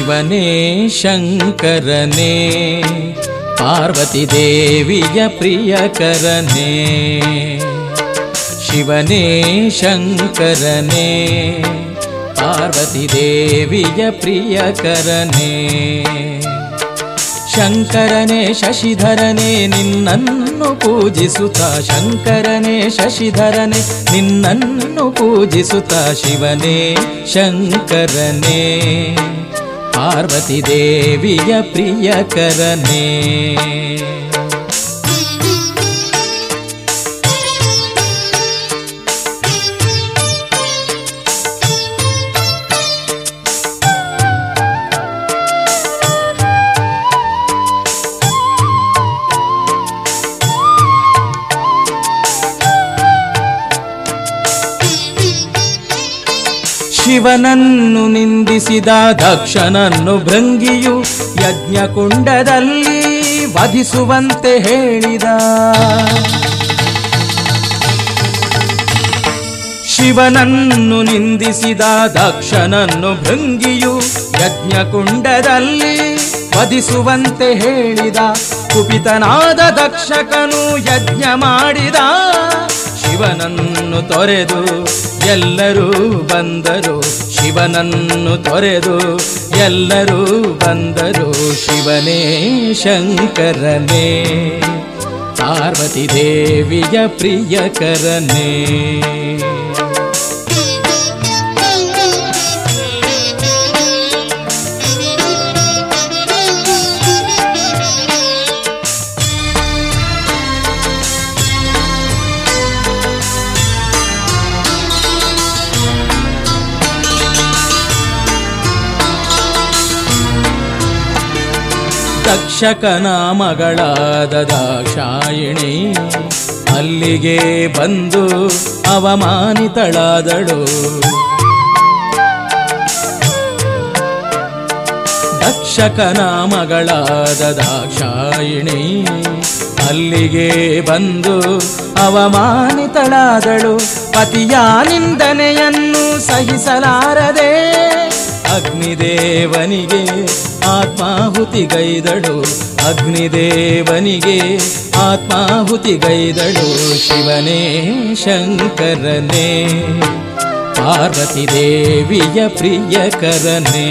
ಶಿವನೇ ಶಂಕರನೇ ಪಾರ್ವತಿ ದೇವಿಯ ಪ್ರಿಯಕರನೇ ಶಿವನೇ ಶಂಕರನೇ ಪಾರ್ವತಿ ದೇವಿಯ ಪ್ರಿಯಕರನೇ ಶಂಕರನೇ ಶಶಿಧರನೇ ನಿನ್ನನ್ನು ಪೂಜಿಸುತ್ತ ಶಂಕರನೇ ಶಶಿಧರನೇ ನಿನ್ನನ್ನು ಪೂಜಿಸುತ್ತ ಶಿವನೇ ಶಂಕರನೇ ಪಾರ್ವತಿ ದೇವಿಯ ಪ್ರಿಯಕರನೇ ಶಿವನನ್ನು ನಿಂದಿಸಿದ ದಕ್ಷನನ್ನು ಭೃಂಗಿಯು ಯಜ್ಞಕುಂಡದಲ್ಲಿ ವಧಿಸುವಂತೆ ಹೇಳಿದ ಶಿವನನ್ನು ನಿಂದಿಸಿದ ದಕ್ಷನನ್ನು ಭೃಂಗಿಯು ಯಜ್ಞಕುಂಡದಲ್ಲಿ ವಧಿಸುವಂತೆ ಹೇಳಿದ ಕುಪಿತನಾದ ದಕ್ಷಕನು ಯಜ್ಞ ಮಾಡಿದ ಶಿವನನ್ನು ತೊರೆದು ಎಲ್ಲರೂ ಬಂದರು ಶಿವನನ್ನು ತೊರೆದು ಎಲ್ಲರೂ ಬಂದರು ಶಿವನೇ ಶಂಕರನೇ ಪಾರ್ವತಿ ದೇವಿಯ ಪ್ರಿಯಕರನೇ ತಕ್ಷಕನ ಮಗಳಾದ ದಾಕ್ಷಾಯಿಣಿ ಅಲ್ಲಿಗೆ ಬಂದು ಅವಮಾನಿತಳಾದಳು ದಕ್ಷಕನ ಮಗಳಾದ ದಾಕ್ಷಾಯಿಣಿ ಅಲ್ಲಿಗೆ ಬಂದು ಅವಮಾನಿತಳಾದಳು ಪತಿಯ ನಿಂದನೆಯನ್ನು ಸಹಿಸಲಾರದೆ ಅಗ್ನಿದೇವನಿಗೆ ಆತ್ಮಾಹುತಿಗೈದಳು ಅಗ್ನಿದೇವನಿಗೆ ಆತ್ಮಾಹುತಿಗೈದಳು ಶಿವನೇ ಶಂಕರನೇ ಪಾರ್ವತಿ ದೇವಿಯ ಪ್ರಿಯಕರನೇ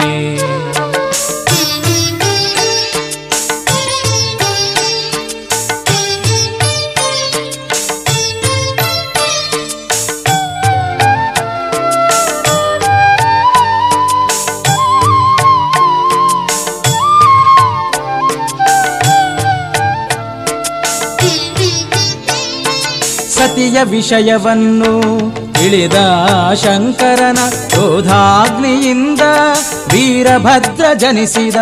ಸತಿಯ ವಿಷಯವನ್ನು ತಿಳಿದ ಶಂಕರನ ಕ್ರೋಧಾಗ್ನಿಯಿಂದ ವೀರಭದ್ರ ಜನಿಸಿದ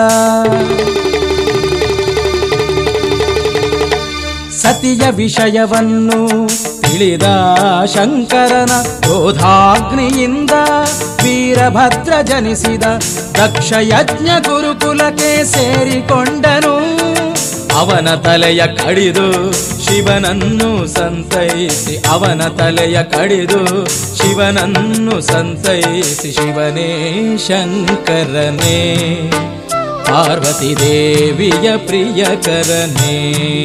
ಸತಿಯ ವಿಷಯವನ್ನು ತಿಳಿದ ಶಂಕರನ ಕ್ರೋಧಾಗ್ನಿಯಿಂದ ವೀರಭದ್ರ ಜನಿಸಿದ ದಕ್ಷ ಯಜ್ಞ ಗುರುಕುಲಕ್ಕೆ ಸೇರಿಕೊಂಡನು ಅವನ ತಲೆಯ ಕಡಿದು ಶಿವನನ್ನು ಸಂತೈಸಿ ಅವನ ತಲೆಯ ಕಡಿದು ಶಿವನನ್ನು ಸಂತೈಸಿ ಶಿವನೇ ಶಂಕರನೇ ಪಾರ್ವತಿ ದೇವಿಯ ಪ್ರಿಯಕರನೇ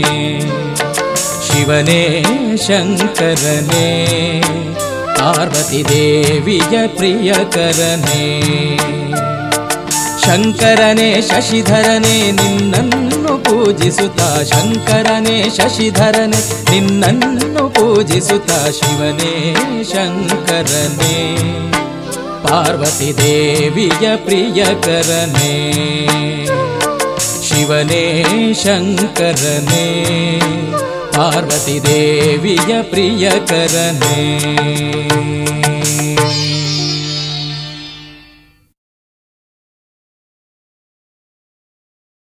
ಶಿವನೇ ಶಂಕರನೇ ಪಾರ್ವತಿ ದೇವಿಯ ಪ್ರಿಯಕರನೇ ಶಂಕರನೇ ಶಶಿಧರನೇ ನಿನ್ನನ್ನು ಪೂಜಿಸುತ್ತ ಶಂಕರನೇ ಶಶಿಧರನೇ ನಿನ್ನನ್ನು ಪೂಜಿಸುತ್ತ ಶಿವನೇ ಶಂಕರನೇ ಪಾರ್ವತಿ ದೇವಿಯ ಪ್ರಿಯಕರನೇ ಶಿವನೇ ಶಂಕರನೇ ಪಾರ್ವತಿ ದೇವಿಯ ಪ್ರಿಯಕರನೇ